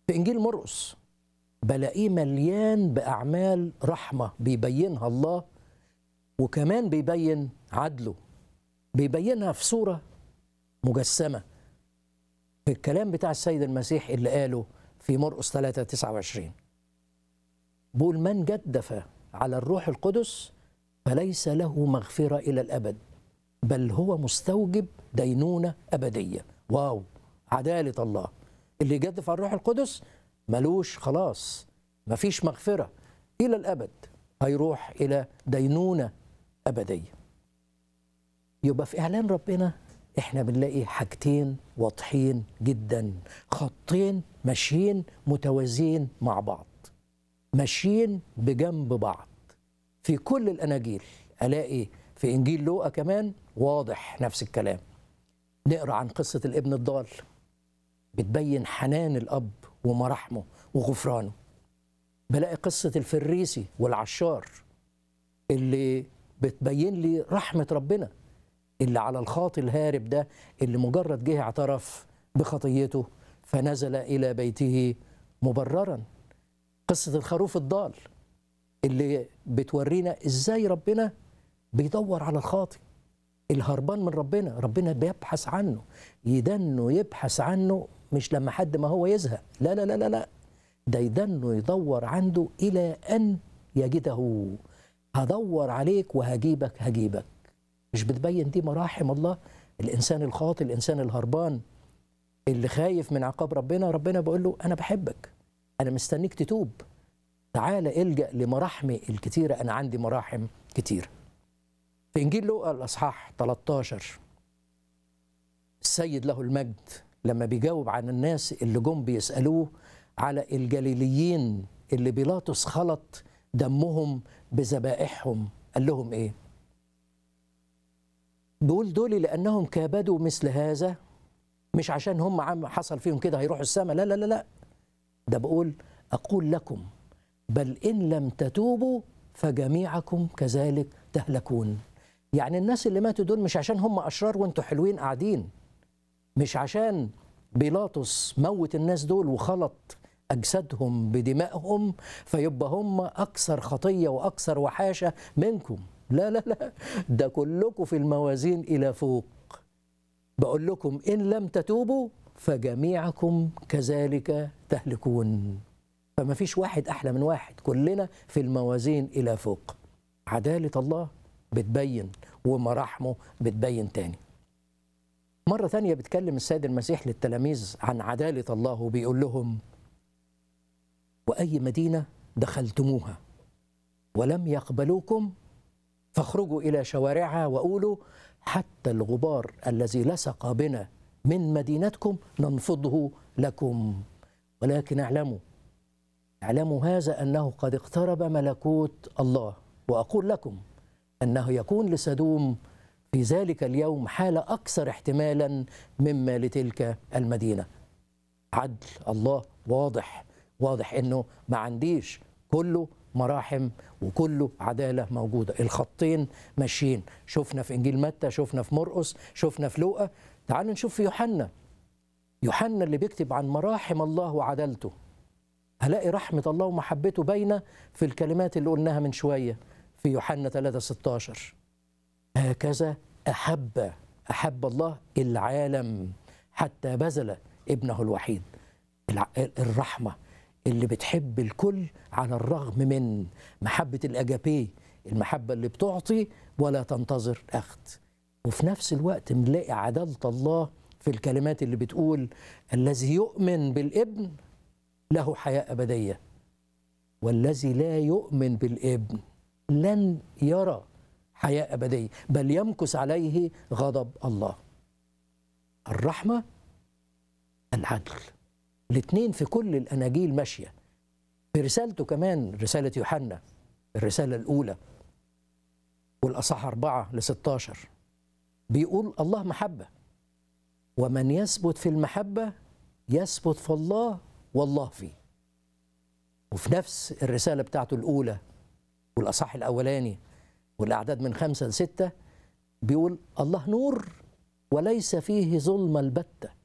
في انجيل مرقس بلاقيه مليان باعمال رحمه بيبينها الله وكمان بيبين عدله بيبينها في صوره مجسمه في الكلام بتاع السيد المسيح اللي قاله في مرقس 3 29 بيقول من جدف على الروح القدس فليس له مغفره الى الابد بل هو مستوجب دينونه ابديه واو عداله الله اللي يجدف على الروح القدس ملوش خلاص مفيش مغفره الى الابد هيروح الى دينونه ابديه يبقى في اعلان ربنا احنا بنلاقي حاجتين واضحين جدا خطين ماشيين متوازيين مع بعض ماشيين بجنب بعض في كل الاناجيل الاقي في انجيل لوقا كمان واضح نفس الكلام نقرا عن قصه الابن الضال بتبين حنان الاب ومراحمه وغفرانه بلاقي قصه الفريسي والعشار اللي بتبين لي رحمه ربنا اللي على الخاطي الهارب ده اللي مجرد جه اعترف بخطيته فنزل الى بيته مبررا قصه الخروف الضال اللي بتورينا ازاي ربنا بيدور على الخاطي الهربان من ربنا ربنا بيبحث عنه يدنه يبحث عنه مش لما حد ما هو يزهق لا لا لا لا لا ده يدنه يدور عنده الى ان يجده هدور عليك وهجيبك هجيبك مش بتبين دي مراحم الله الانسان الخاطئ الانسان الهربان اللي خايف من عقاب ربنا ربنا بيقول له انا بحبك انا مستنيك تتوب تعالى الجا لمراحمي الكتيره انا عندي مراحم كتيره في انجيل لوقا الاصحاح 13 السيد له المجد لما بيجاوب عن الناس اللي جم بيسالوه على الجليليين اللي بيلاطس خلط دمهم بذبائحهم قال لهم ايه بيقول دول لانهم كابدوا مثل هذا مش عشان هم عم حصل فيهم كده هيروحوا السماء لا لا لا لا ده بقول اقول لكم بل ان لم تتوبوا فجميعكم كذلك تهلكون يعني الناس اللي ماتوا دول مش عشان هم اشرار وانتوا حلوين قاعدين مش عشان بيلاطس موت الناس دول وخلط اجسادهم بدمائهم فيبقى هم اكثر خطيه واكثر وحاشه منكم لا لا لا ده كلكم في الموازين الى فوق بقول لكم ان لم تتوبوا فجميعكم كذلك تهلكون فما فيش واحد احلى من واحد كلنا في الموازين الى فوق عداله الله بتبين ومراحمه بتبين تاني مرة تانية بتكلم السيد المسيح للتلاميذ عن عدالة الله وبيقول لهم وأي مدينة دخلتموها ولم يقبلوكم فاخرجوا إلى شوارعها وقولوا حتى الغبار الذي لصق بنا من مدينتكم ننفضه لكم ولكن اعلموا اعلموا هذا أنه قد اقترب ملكوت الله وأقول لكم أنه يكون لسدوم في ذلك اليوم حالة أكثر احتمالا مما لتلك المدينة عدل الله واضح واضح أنه ما عنديش كله مراحم وكله عدالة موجودة الخطين ماشيين شفنا في إنجيل متى شفنا في مرقس شفنا في لوقا تعالوا نشوف في يوحنا يوحنا اللي بيكتب عن مراحم الله وعدالته هلاقي رحمة الله ومحبته باينة في الكلمات اللي قلناها من شوية في يوحنا 3 16 هكذا أحب أحب الله العالم حتى بذل ابنه الوحيد الرحمة اللي بتحب الكل على الرغم من محبة الأجابيه المحبة اللي بتعطي ولا تنتظر أخذ وفي نفس الوقت نلاقي عدالة الله في الكلمات اللي بتقول الذي يؤمن بالابن له حياة أبدية والذي لا يؤمن بالابن لن يرى حياة أبدية بل يمكث عليه غضب الله الرحمة العدل الاثنين في كل الأناجيل ماشية في رسالته كمان رسالة يوحنا الرسالة الأولى والأصح أربعة لستاشر بيقول الله محبة ومن يثبت في المحبة يثبت في الله والله فيه وفي نفس الرسالة بتاعته الأولى والأصح الأولاني والأعداد من خمسة لستة بيقول الله نور وليس فيه ظلم البتة